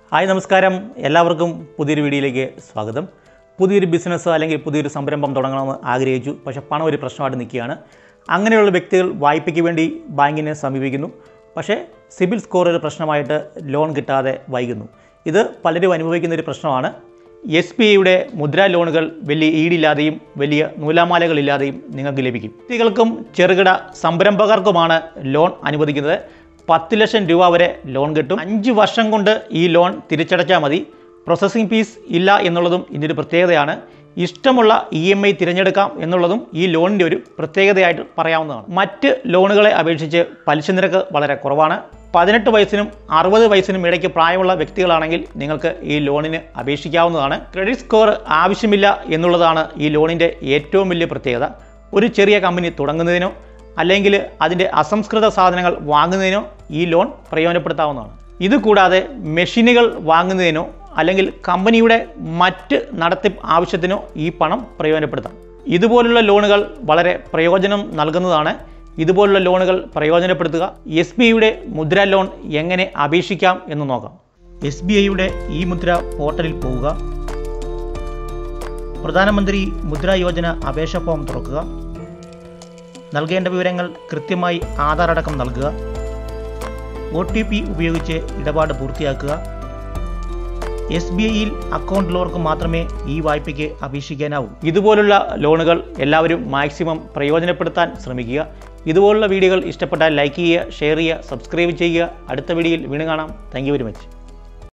hi നമസ്കാരം എല്ലാവർക്കും പുതിയൊരു വീഡിയോയിലേക്ക് സ്വാഗതം പുതിയൊരു ബിസിനസ് അല്ലെങ്കിൽ പുതിയൊരു സംരംഭം തുടങ്ങണമെന്ന് ആഗ്രഹിച്ചു പക്ഷേ പണം ഒരു പ്രശ്നമായിട്ട് നിൽക്കുകയാണ് അങ്ങനെയുള്ള വ്യക്തികൾ വായ്പയ്ക്ക് വേണ്ടി ബാങ്കിനെ സമീപിക്കുന്നു പക്ഷേ സിബിൽ സ്കോർ ഒരു പ്രശ്നമായിട്ട് ലോൺ കിട്ടാതെ വൈകുന്നു ഇത് പലരും അനുഭവിക്കുന്ന ഒരു പ്രശ്നമാണ് എസ് ബി ഐയുടെ മുദ്രാ ലോണുകൾ വലിയ ഈടില്ലാതെയും വലിയ നൂലാമാലകളില്ലാതെയും നിങ്ങൾക്ക് ലഭിക്കും വ്യക്തികൾക്കും ചെറുകിട സംരംഭകർക്കുമാണ് ലോൺ അനുവദിക്കുന്നത് പത്ത് ലക്ഷം രൂപ വരെ ലോൺ കിട്ടും അഞ്ച് വർഷം കൊണ്ട് ഈ ലോൺ തിരിച്ചടച്ചാൽ മതി പ്രോസസ്സിംഗ് ഫീസ് ഇല്ല എന്നുള്ളതും ഇതിൻ്റെ ഒരു പ്രത്യേകതയാണ് ഇഷ്ടമുള്ള ഇ എം ഐ തിരഞ്ഞെടുക്കാം എന്നുള്ളതും ഈ ലോണിൻ്റെ ഒരു പ്രത്യേകതയായിട്ട് പറയാവുന്നതാണ് മറ്റ് ലോണുകളെ അപേക്ഷിച്ച് പലിശ നിരക്ക് വളരെ കുറവാണ് പതിനെട്ട് വയസ്സിനും അറുപത് വയസ്സിനും ഇടയ്ക്ക് പ്രായമുള്ള വ്യക്തികളാണെങ്കിൽ നിങ്ങൾക്ക് ഈ ലോണിന് അപേക്ഷിക്കാവുന്നതാണ് ക്രെഡിറ്റ് സ്കോർ ആവശ്യമില്ല എന്നുള്ളതാണ് ഈ ലോണിൻ്റെ ഏറ്റവും വലിയ പ്രത്യേകത ഒരു ചെറിയ കമ്പനി തുടങ്ങുന്നതിനോ അല്ലെങ്കിൽ അതിൻ്റെ അസംസ്കൃത സാധനങ്ങൾ വാങ്ങുന്നതിനോ ഈ ലോൺ പ്രയോജനപ്പെടുത്താവുന്നതാണ് ഇതുകൂടാതെ മെഷീനുകൾ വാങ്ങുന്നതിനോ അല്ലെങ്കിൽ കമ്പനിയുടെ മറ്റ് നടത്തിപ്പ് ആവശ്യത്തിനോ ഈ പണം പ്രയോജനപ്പെടുത്താം ഇതുപോലുള്ള ലോണുകൾ വളരെ പ്രയോജനം നൽകുന്നതാണ് ഇതുപോലുള്ള ലോണുകൾ പ്രയോജനപ്പെടുത്തുക എസ് ബി ഐയുടെ മുദ്ര ലോൺ എങ്ങനെ അപേക്ഷിക്കാം എന്ന് നോക്കാം എസ് ബി ഐയുടെ ഈ മുദ്ര പോർട്ടലിൽ പോവുക പ്രധാനമന്ത്രി മുദ്ര യോജന അപേക്ഷ ഫോം തുറക്കുക നൽകേണ്ട വിവരങ്ങൾ കൃത്യമായി ആധാർ അടക്കം നൽകുക ഒ ടി പി ഉപയോഗിച്ച് ഇടപാട് പൂർത്തിയാക്കുക എസ് ബി ഐയിൽ അക്കൗണ്ട് ഉള്ളവർക്ക് മാത്രമേ ഈ വായ്പയ്ക്ക് അപേക്ഷിക്കാനാവൂ ഇതുപോലുള്ള ലോണുകൾ എല്ലാവരും മാക്സിമം പ്രയോജനപ്പെടുത്താൻ ശ്രമിക്കുക ഇതുപോലുള്ള വീഡിയോകൾ ഇഷ്ടപ്പെട്ടാൽ ലൈക്ക് ചെയ്യുക ഷെയർ ചെയ്യുക സബ്സ്ക്രൈബ് ചെയ്യുക അടുത്ത വീഡിയോയിൽ വീണ്ടും കാണാം താങ്ക് യു വെരി മച്ച്